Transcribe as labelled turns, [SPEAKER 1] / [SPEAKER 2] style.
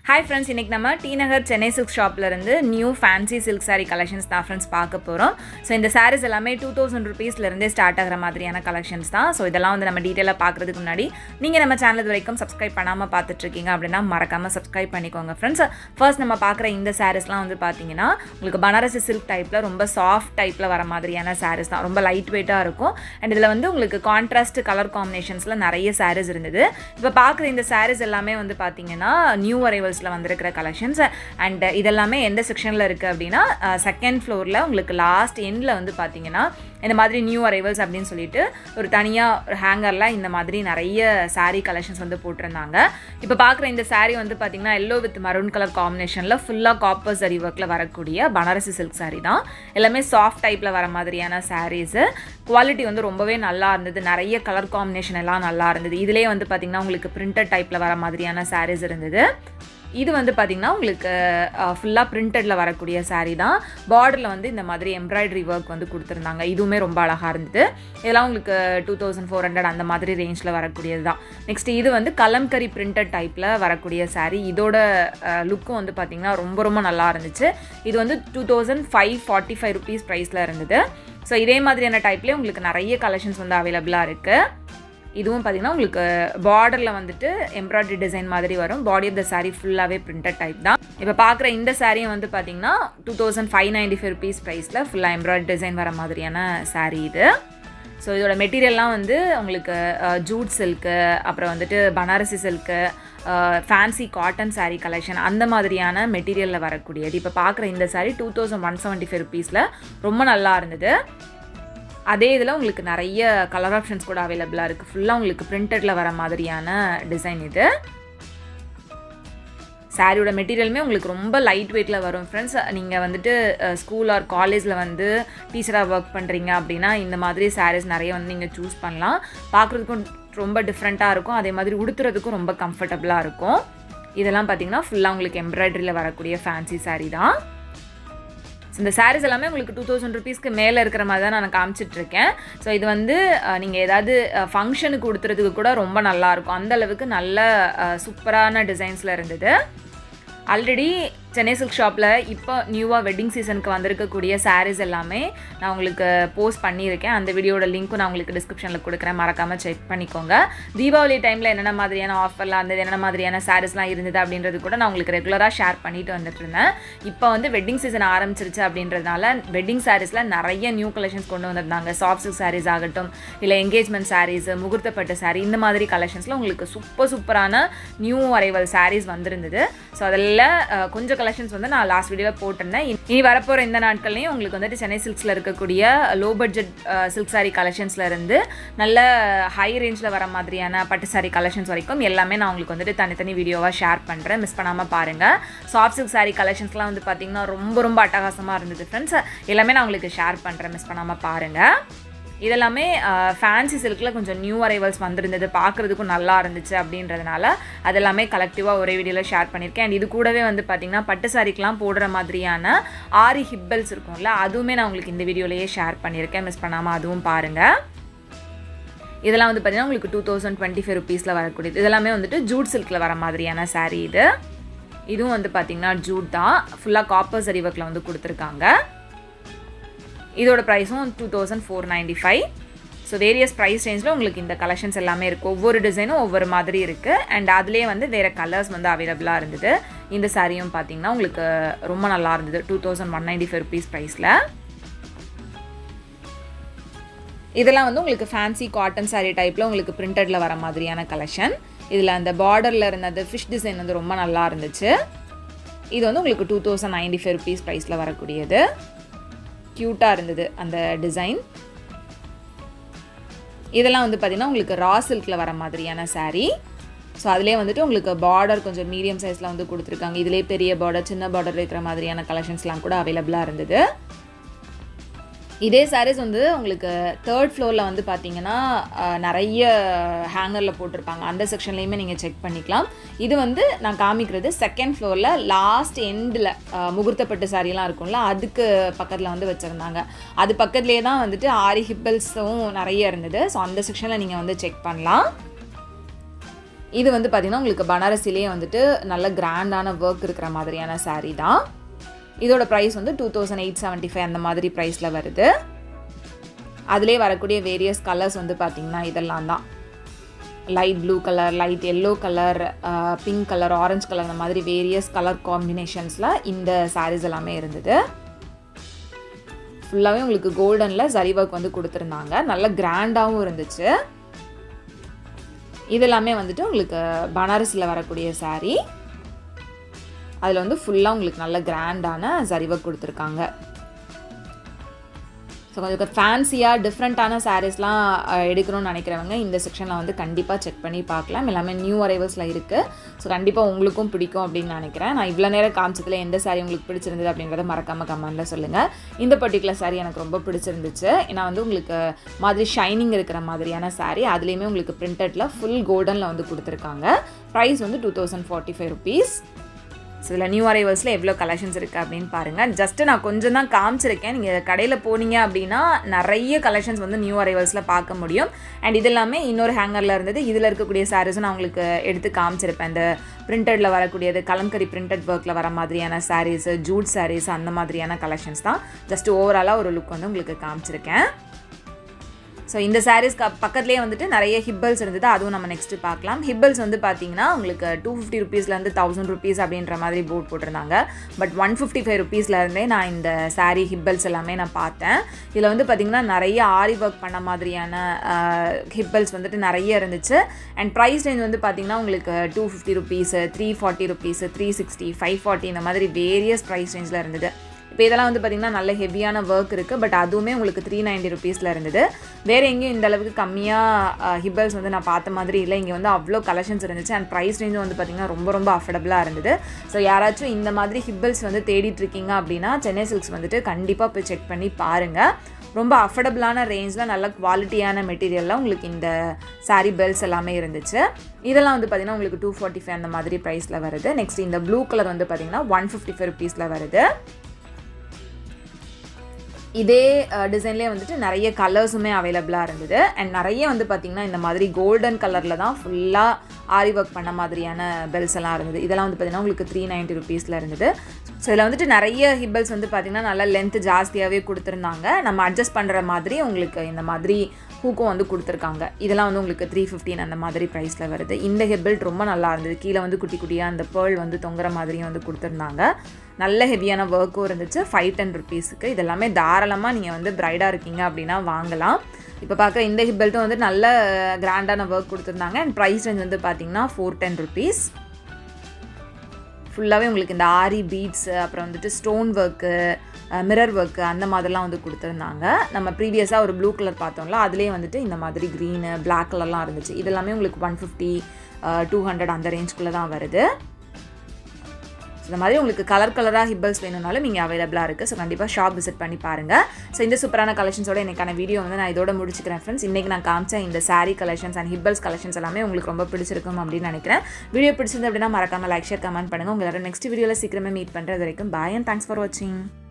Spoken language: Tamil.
[SPEAKER 1] ஹாய் ஃப்ரெண்ட்ஸ் இன்றைக்கி நம்ம டி நகர் சென்னை சில்க் ஷாப்லேருந்து new fancy silk saree collections தான் ஃப்ரெண்ட்ஸ் பார்க்க போகிறோம் ஸோ இந்த sarees எல்லாமே டூ தௌசண்ட் ருபீஸ்லேருந்தே ஸ்டார்ட் ஆகிற மாதிரியான கலெக்ஷன்ஸ் தான் ஸோ இதெல்லாம் வந்து நம்ம டீட்டெயிலாக பார்க்குறதுக்கு முன்னாடி நீங்கள் நம்ம சேனல் இது வரைக்கும் சப்ஸ்கிரைப் பண்ணாமல் பார்த்துட்ருக்கீங்க அப்படின்னா மறக்காமல் சப்ஸ்கிரைப் பண்ணிக்கோங்க ஃப்ரெண்ட்ஸ் ஃபர்ஸ்ட் நம்ம பார்க்குற இந்த சாரீஸ்லாம் வந்து பார்த்தீங்கன்னா உங்களுக்கு பனாரசி சில்க் டைப்பில் ரொம்ப சாஃப்ட் டைப்பில் வர மாதிரியான sarees தான் ரொம்ப லைட் வெயிட்டாக இருக்கும் அண்ட் இதில் வந்து உங்களுக்கு கான்ட்ராஸ்ட் கலர் காம்பினேஷன்ஸில் நிறைய sarees இருந்தது இப்போ பார்க்குற இந்த sarees எல்லாமே வந்து பார்த்தீங்கன்னா நியூ அரைவல்ஸில் வந்திருக்கிற கலெக்ஷன்ஸ் அண்ட் இதெல்லாமே எந்த செக்ஷனில் இருக்குது அப்படின்னா செகண்ட் ஃப்ளோரில் உங்களுக்கு லாஸ்ட் எண்டில் வந்து பார்த்தீங்கன்னா இந்த மாதிரி நியூ அரைவல்ஸ் அப்படின்னு சொல்லிட்டு ஒரு தனியாக ஒரு ஹேங்கரில் இந்த மாதிரி நிறைய saree கலெக்ஷன்ஸ் வந்து போட்டிருந்தாங்க இப்போ பார்க்குற இந்த saree வந்து பார்த்தீங்கன்னா எல்லோ வித் மரூன் கலர் காம்பினேஷனில் ஃபுல்லாக காப்பர் சரி ஒர்க்கில் வரக்கூடிய பனாரசி சில்க் saree தான் எல்லாமே சாஃப்ட் டைப்பில் வர மாதிரியான சாரீஸு குவாலிட்டி வந்து ரொம்பவே நல்லா இருந்தது நிறைய கலர் காம்பினேஷன் எல்லாம் நல்லா இருந்தது இதிலே வந்து பார்த்திங்கன்னா உங்களுக்கு பிரிண்டட் டைப்பில் வர மாதிரியான சாரீஸ் இருந்தது இது வந்து பார்த்திங்கன்னா உங்களுக்கு ஃபுல்லாக பிரிண்டடில் வரக்கூடிய saree தான் பார்டரில் வந்து இந்த மாதிரி எம்ப்ராய்டரி ஒர்க் வந்து கொடுத்துருந்தாங்க இதுவுமே ரொம்ப அழகாக இருந்தது இதெல்லாம் உங்களுக்கு டூ தௌசண்ட் ஃபோர் ஹண்ட்ரட் அந்த மாதிரி ரேஞ்சில் வரக்கூடியது தான் நெக்ஸ்ட் இது வந்து கலம்கரி பிரிண்டட் டைப்பில் வரக்கூடிய saree இதோட லுக்கும் வந்து பார்த்திங்கன்னா ரொம்ப ரொம்ப நல்லா இருந்துச்சு இது வந்து two thousand five forty five rupees ப்ரைஸில் இருந்தது ஸோ இதே மாதிரியான டைப்லேயே உங்களுக்கு நிறைய கலெக்ஷன்ஸ் வந்து அவைலபிளாக இருக்குது இதுவும் பார்த்தீங்கன்னா உங்களுக்கு பார்டரில் வந்துட்டு எம்ப்ராய்டரி டிசைன் மாதிரி வரும் பாடி ஆஃப் த saree ஃபுல்லாகவே பிரிண்டட் டைப் தான் இப்போ பார்க்குற இந்த சாரியும் வந்து பார்த்தீங்கன்னா two thousand five ninety five rupees ப்ரைஸில் ஃபுல்லாக எம்ப்ராய்டரி டிசைன் வர மாதிரியான saree இது ஸோ இதோட மெட்டீரியல்லாம் வந்து உங்களுக்கு ஜூட் சில்க்கு அப்புறம் வந்துட்டு Banarasi silk fancy cotton saree collection அந்த மாதிரியான மெட்டீரியலில் வரக்கூடியது இப்போ பார்க்குற இந்த saree two thousand one seventy five ருபீஸில் ரொம்ப நல்லா இருந்தது அதே இதில் உங்களுக்கு நிறைய கலர் ஆப்ஷன்ஸ் கூட அவைலபிளாக இருக்குது ஃபுல்லாக உங்களுக்கு பிரிண்டடில் வர மாதிரியான டிசைன் இது சாரியோட மெட்டீரியலுமே உங்களுக்கு ரொம்ப லைட் வெயிட்டில் வரும் ஃப்ரெண்ட்ஸ் நீங்கள் வந்துட்டு ஸ்கூல் ஆர் காலேஜில் வந்து டீச்சராக ஒர்க் பண்ணுறீங்க அப்படின்னா இந்த மாதிரி சாரீஸ் நிறைய வந்து நீங்கள் சூஸ் பண்ணலாம் பார்க்குறதுக்கும் ரொம்ப டிஃப்ரெண்ட்டாக இருக்கும் அதே மாதிரி உடுத்துறதுக்கும் ரொம்ப கம்ஃபர்டபுளாக இருக்கும் இதெல்லாம் பார்த்தீங்கன்னா ஃபுல்லாக உங்களுக்கு எம்ப்ராய்டரியில் வரக்கூடிய ஃபேன்சி saree தான் ஸோ இந்த சாரீஸ் எல்லாமே உங்களுக்கு டூ தௌசண்ட் ருபீஸ்க்கு மேலே இருக்கிற மாதிரி தான் நான் காமிச்சிட்ருக்கேன் ஸோ இது வந்து நீங்கள் ஏதாவது ஃபங்க்ஷனுக்கு கொடுத்துறதுக்கு கூட ரொம்ப நல்லாயிருக்கும் அந்த அளவுக்கு நல்ல சூப்பரான டிசைன்ஸில் இருந்தது ஆல்ரெடி சென்னை சில்க் ஷாப்பில் இப்போ நியூவாக வெட்டிங் சீசனுக்கு வந்திருக்கக்கூடிய சாரீஸ் எல்லாமே நான் உங்களுக்கு போஸ்ட் பண்ணியிருக்கேன் அந்த வீடியோட லிங்க்கும் நான் உங்களுக்கு டிஸ்கிரிப்ஷனில் கொடுக்குறேன் மறக்காமல் செக் பண்ணிக்கோங்க தீபாவளி டைமில் என்னென்ன மாதிரியான ஆஃபர்லாம் இருந்தது என்னென்ன மாதிரியான சாரீஸ்லாம் இருந்தது அப்படின்றது கூட நான் உங்களுக்கு ரெகுலராக ஷேர் பண்ணிட்டு வந்துட்டு இருந்தேன் இப்போ வந்து வெட்டிங் சீசன் ஆரம்பிச்சிருச்சு அப்படின்றதுனால வெட்டிங் சாரீஸில் நிறைய நியூ கலெக்ஷன்ஸ் கொண்டு வந்திருந்தாங்க சாஃப்ட் சில்க் சாரீஸ் ஆகட்டும் இல்லை என்கேஜ்மெண்ட் சாரீஸ் முகூர்த்தப்பட்ட சாரீ இந்த மாதிரி கலெக்ஷன்ஸில் உங்களுக்கு சூப்பர் சூப்பரான நியூ அரைவல் சாரீஸ் வந்திருந்தது ஸோ அதில் கொஞ்சம் கலெக்ஷன்ஸ் வந்து நான் லாஸ்ட் வீடியோவில் போட்டிருந்தேன் இனி வரப்போகிற இந்த நாட்கள்லையும் உங்களுக்கு வந்துட்டு சென்னை சில்க்ஸில் இருக்கக்கூடிய லோ பட்ஜெட் சில்க் சாரீ கலெக்ஷன்ஸில் இருந்து நல்ல ஹை ரேஞ்சில் வர மாதிரியான பட்டு சாரீ கலெக்ஷன்ஸ் வரைக்கும் எல்லாமே நான் உங்களுக்கு வந்துட்டு தனித்தனி வீடியோவாக ஷேர் பண்ணுறேன் மிஸ் பண்ணாமல் பாருங்கள் சாஃப்ட் சில்க் சாரீ கலெக்ஷன்ஸ்லாம் வந்து பார்த்திங்கன்னா ரொம்ப ரொம்ப அட்டகாசமாக இருந்தது ஃப்ரெண்ட்ஸ் எல்லாமே நான் உங்களுக்கு ஷேர் பண்ணுறேன் மிஸ் பண்ணாமல் பாருங்கள் இதெல்லாமே ஃபேன்சி சில்கில் கொஞ்சம் நியூ அரைவல்ஸ் வந்திருந்தது பார்க்குறதுக்கும் நல்லா இருந்துச்சு அப்படின்றதுனால அதெல்லாமே கலெக்டிவாக ஒரே வீடியோவில் ஷேர் பண்ணியிருக்கேன் அண்ட் இது கூடவே வந்து பார்த்திங்கன்னா பட்டு சாரிக்கெலாம் போடுற மாதிரியான ஆரி ஹிப்பல்ஸ் இருக்கும்ல அதுவுமே நான் உங்களுக்கு இந்த வீடியோலேயே ஷேர் பண்ணியிருக்கேன் மிஸ் பண்ணாமல் அதுவும் பாருங்கள் இதெல்லாம் வந்து பார்த்திங்கன்னா உங்களுக்கு டூ தௌசண்ட் டுவெண்ட்டி ஃபைவ் ருபீஸில் வரக்கூடியது இதெல்லாமே வந்துட்டு ஜூட் சில்கில் வர மாதிரியான சாரீ இது இதுவும் வந்து பார்த்திங்கன்னா ஜூட் தான் ஃபுல்லாக காப்பர் சரி ஒர்க்கில் வந்து கொடுத்துருக்காங்க இதோட ப்ரைஸும் two thousand four ninety five so various price ரேஞ்சில் உங்களுக்கு இந்த கலெக்ஷன்ஸ் எல்லாமே இருக்குது ஒவ்வொரு டிசைனும் ஒவ்வொரு மாதிரி இருக்குது அண்ட் அதுலேயே வந்து வேறு கலர்ஸ் வந்து அவைலபிளாக இருந்தது இந்த சாரியும் பார்த்தீங்கன்னா உங்களுக்கு ரொம்ப நல்லா இருந்தது two thousand one ninety five rupees ப்ரைஸில் இதெல்லாம் வந்து உங்களுக்கு ஃபேன்சி காட்டன் சாரீ டைப்பில் உங்களுக்கு பிரிண்டடில் வர மாதிரியான கலெக்ஷன் இதில் அந்த பார்டரில் இருந்தது ஃபிஷ் டிசைன் வந்து ரொம்ப நல்லா இருந்துச்சு இது வந்து உங்களுக்கு two thousand ninety five rupees ப்ரைஸில் வரக்கூடியது க்யூட்டாக இருந்தது அந்த டிசைன் இதெல்லாம் வந்து பார்த்திங்கன்னா உங்களுக்கு ரா சில்கில் வர மாதிரியான சாரீ ஸோ அதிலே வந்துட்டு உங்களுக்கு பார்டர் கொஞ்சம் மீடியம் சைஸில் வந்து கொடுத்துருக்காங்க இதிலே பெரிய பார்டர் சின்ன பார்டர் இருக்கிற மாதிரியான கலெக்ஷன்ஸ்லாம் கூட அவைலபிளாக இருந்தது இதே சாரீஸ் வந்து உங்களுக்கு தேர்ட் ஃப்ளோரில் வந்து பார்த்தீங்கன்னா நிறைய ஹேங்கரில் போட்டிருப்பாங்க அந்த செக்ஷன்லேயுமே நீங்கள் செக் பண்ணிக்கலாம் இது வந்து நான் காமிக்கிறது செகண்ட் ஃப்ளோரில் லாஸ்ட் எண்டில் முகூர்த்தப்பட்டு சாரியெல்லாம் இருக்கும்ல அதுக்கு பக்கத்தில் வந்து வச்சுருந்தாங்க அது பக்கத்துலேயே தான் வந்துட்டு ஆரி ஹிப்பல்ஸும் நிறைய இருந்தது ஸோ அந்த செக்ஷனில் நீங்கள் வந்து செக் பண்ணலாம் இது வந்து பார்த்திங்கன்னா உங்களுக்கு பனாரசிலேயே வந்துட்டு நல்ல கிராண்டான ஒர்க் இருக்கிற மாதிரியான saree தான் இதோட ப்ரைஸ் வந்து two thousand eight seventy five அந்த மாதிரி ப்ரைஸில் வருது அதிலே வரக்கூடிய வேரியஸ் கலர்ஸ் வந்து பார்த்திங்கன்னா இதெல்லாம் தான் light blue colour light yellow colour pink colour orange colour அந்த மாதிரி வேரியஸ் கலர் காம்பினேஷன்ஸில் இந்த சாரீஸ் எல்லாமே இருந்தது ஃபுல்லாகவே உங்களுக்கு கோல்டனில் சரி ஒர்க் வந்து கொடுத்துருந்தாங்க நல்ல கிராண்டாகவும் இருந்துச்சு இது எல்லாமே வந்துட்டு உங்களுக்கு பனாரஸில் வரக்கூடிய saree அதில் வந்து ஃபுல்லாக உங்களுக்கு நல்ல கிராண்டான சரி ஒர்க் கொடுத்துருக்காங்க ஸோ கொஞ்சம் ஃபேன்சியாக டிஃப்ரெண்ட்டான சாரீஸ்லாம் எடுக்கணும்னு நினைக்கிறவங்க இந்த செக்ஷனில் வந்து கண்டிப்பாக செக் பண்ணி பார்க்கலாம் எல்லாமே நியூ அரைவல்ஸில் இருக்குது ஸோ கண்டிப்பாக உங்களுக்கும் பிடிக்கும் அப்படின்னு நினைக்கிறேன் நான் இவ்வளோ நேரம் காமிச்சதில் எந்த சாரீ உங்களுக்கு பிடிச்சிருந்தது அப்படின்றத மறக்காமல் கமெண்ட்டில் சொல்லுங்கள் இந்த பர்டிகுலர் சாரீ எனக்கு ரொம்ப பிடிச்சிருந்துச்சு ஏன்னா வந்து உங்களுக்கு மாதிரி ஷைனிங் இருக்கிற மாதிரியான சாரீ அதுலேயுமே உங்களுக்கு பிரிண்டடில் ஃபுல் கோல்டனில் வந்து கொடுத்துருக்காங்க ப்ரைஸ் வந்து two thousand forty five rupees so இதில் நியூ அரைவல்ஸில் எவ்வளோ கலெக்ஷன்ஸ் இருக்குது அப்படின்னு பாருங்கள் ஜஸ்ட்டு நான் கொஞ்சம் தான் காமிச்சிருக்கேன் நீங்கள் கடையில் போனீங்க அப்படின்னா நிறைய கலெக்ஷன்ஸ் வந்து நியூ அரைவல்ஸில் பார்க்க முடியும் அண்ட் இது எல்லாமே இன்னொரு ஹேங்கரில் இருந்தது இதில் இருக்கக்கூடிய சாரீஸும் நான் உங்களுக்கு எடுத்து காமிச்சிருப்பேன் இந்த பிரிண்டடில் வரக்கூடியது கலம்கரி பிரிண்டட் ஒர்க்கில் வர மாதிரியான சாரீஸு ஜூட் சாரீஸ் அந்த மாதிரியான கலெக்ஷன்ஸ் தான் ஜஸ்ட் ஓவராலாக ஒரு லுக் வந்து உங்களுக்கு காமிச்சிருக்கேன் ஸோ இந்த சாரீஸ் பக்கத்துலேயே வந்துட்டு நிறைய ஹிப்பல்ஸ் இருந்தது அதுவும் நம்ம நெக்ஸ்ட்டு பார்க்கலாம் ஹிப்பல்ஸ் வந்து பார்த்தீங்கன்னா உங்களுக்கு டூ ஃபிஃப்டி ருபீஸ்லேருந்து தௌசண்ட் ருபீஸ் அப்படின்ற மாதிரி போர்ட் போட்டிருந்தாங்க பட் ஒன் ஃபிஃப்டி ஃபைவ் ருபீஸ்லேருந்தே நான் இந்த saree ஹிப்பல்ஸ் எல்லாமே நான் பார்த்தேன் இதில் வந்து பார்த்திங்கன்னா நிறைய ஆரி ஒர்க் பண்ண மாதிரியான ஹிப்பல்ஸ் வந்துட்டு நிறைய இருந்துச்சு அண்ட் ப்ரைஸ் ரேஞ்ச் வந்து பார்த்திங்கன்னா உங்களுக்கு two fifty rupees three forty rupees three sixty five forty இந்த மாதிரி வேரியஸ் ப்ரைஸ் ரேஞ்சில் இருந்தது இப்போ இதெல்லாம் வந்து பார்த்திங்கன்னா நல்ல ஹெவியான ஒர்க் இருக்குது பட் அதுவுமே உங்களுக்கு த்ரீ நைன்ட்டி ருபீஸில் இருந்தது வேறு எங்கேயும் இந்த அளவுக்கு கம்மியாக ஹிப்பல்ஸ் வந்து நான் பார்த்த மாதிரி இல்லை இங்கே வந்து அவ்வளோ கலெக்ஷன்ஸ் இருந்துச்சு அண்ட் ப்ரைஸ் ரேஞ்சும் வந்து பார்த்திங்கன்னா ரொம்ப ரொம்ப அஃபர்டபுளாக இருந்தது ஸோ யாராச்சும் இந்த மாதிரி ஹிப்பல்ஸ் வந்து தேடிட்டு இருக்கீங்க அப்படின்னா சென்னை சில்க்ஸ் வந்துட்டு கண்டிப்பாக போய் செக் பண்ணி பாருங்கள் ரொம்ப அஃபர்டபுளான ரேஞ்சில் நல்ல குவாலிட்டியான மெட்டீரியலில் உங்களுக்கு இந்த saree பெல்ஸ் எல்லாமே இருந்துச்சு இதெல்லாம் வந்து பார்த்திங்கன்னா உங்களுக்கு டூ ஃபார்ட்டி ஃபைவ் அந்த மாதிரி ப்ரைஸில் வருது நெக்ஸ்ட் இந்த ப்ளூ கலர் வந்து பார்த்திங்கன்னா ஒன் ஃபிஃப்டி ஃபைவ் ருபீஸில் வருது இதே டிசைன்லேயே வந்துட்டு நிறைய கலர்ஸுமே அவைலபிளாக இருந்தது அண்ட் நிறைய வந்து பார்த்திங்கன்னா இந்த மாதிரி கோல்டன் கலரில் தான் ஃபுல்லாக ஆரி ஒர்க் பண்ண மாதிரியான பெல்ஸ் எல்லாம் இருந்தது இதெல்லாம் வந்து பார்த்திங்கன்னா உங்களுக்கு த்ரீ நைன்ட்டி ருபீஸில் இருந்தது ஸோ இதில் வந்துட்டு நிறைய ஹிப்பல்ஸ் வந்து பார்த்திங்கன்னா நல்லா லென்த் ஜாஸ்தியாகவே கொடுத்துருந்தாங்க நம்ம அட்ஜஸ்ட் பண்ணுற மாதிரி உங்களுக்கு இந்த மாதிரி ஹூக்கும் வந்து கொடுத்துருக்காங்க இதெல்லாம் வந்து உங்களுக்கு த்ரீ ஃபிஃப்டின் அந்த மாதிரி ப்ரைஸில் வருது இந்த ஹெப்பெல்ட் ரொம்ப நல்லா இருந்தது கீழே வந்து குட்டி குட்டியாக அந்த பேர்ல் வந்து தொங்குற மாதிரியும் வந்து கொடுத்துருந்தாங்க நல்ல ஹெவியான ஒர்க்கும் இருந்துச்சு ஃபைவ் டென் ருபீஸுக்கு இதெல்லாமே தாராளமாக நீங்கள் வந்து ப்ரைடாக இருக்கீங்க அப்படின்னா வாங்கலாம் இப்போ பார்க்குற இந்த ஹிப்பெல்ட்டும் வந்து நல்ல கிராண்டான ஒர்க் கொடுத்துருந்தாங்க அண்ட் ப்ரைஸ் ரேஞ்ச் வந்து பார்த்தீங்கன்னா ஃபோர் டென் ருபீஸ் ஃபுல்லாகவே உங்களுக்கு இந்த ஆரி பீட்ஸு அப்புறம் வந்துட்டு ஸ்டோன் ஒர்க்கு மிரர் ஒர்க்கு அந்த மாதிரிலாம் வந்து கொடுத்துருந்தாங்க நம்ம ப்ரீவியஸாக ஒரு ப்ளூ கலர் பார்த்தோம்ல அதுலேயே வந்துட்டு இந்த மாதிரி க்ரீனு பிளாக் கலர்லாம் இருந்துச்சு இதெல்லாமே உங்களுக்கு ஒன் ஃபிஃப்டி டூ ஹண்ட்ரட் அந்த ரேஞ்சுக்குள்ளே தான் வருது இந்த மாதிரி உங்களுக்கு கலர் கலராக ஹிப்பல்ஸ் வேணும்னாலும் நீங்கள் அவைலபிளாக இருக்குது ஸோ கண்டிப்பாக ஷாப் விசிட் பண்ணி பாருங்கள் ஸோ இந்த சூப்பரான கலெக்ஷன்ஸோட எனக்கான வீடியோ வந்து நான் இதோட முடிச்சுக்கிறேன் ஃப்ரெண்ட்ஸ் இன்றைக்கி நான் காமிச்ச இந்த saree கலெக்ஷன்ஸ் அண்ட் ஹிப்பல்ஸ் கலெக்ஷன்ஸ் எல்லாமே உங்களுக்கு ரொம்ப பிடிச்சிருக்கும் அப்படின்னு நினைக்கிறேன் வீடியோ பிடிச்சிருந்து அப்படின்னா மறக்காமல் லைக் ஷேர் கமெண்ட் பண்ணுங்கள் உங்களோட நெக்ஸ்ட் வீடியோவில் சீக்கிரமே மீட் பண்ணுறது வரைக்கும் பாய் அண்ட் தேங்க்ஸ் ஃபார் வாட்சிங்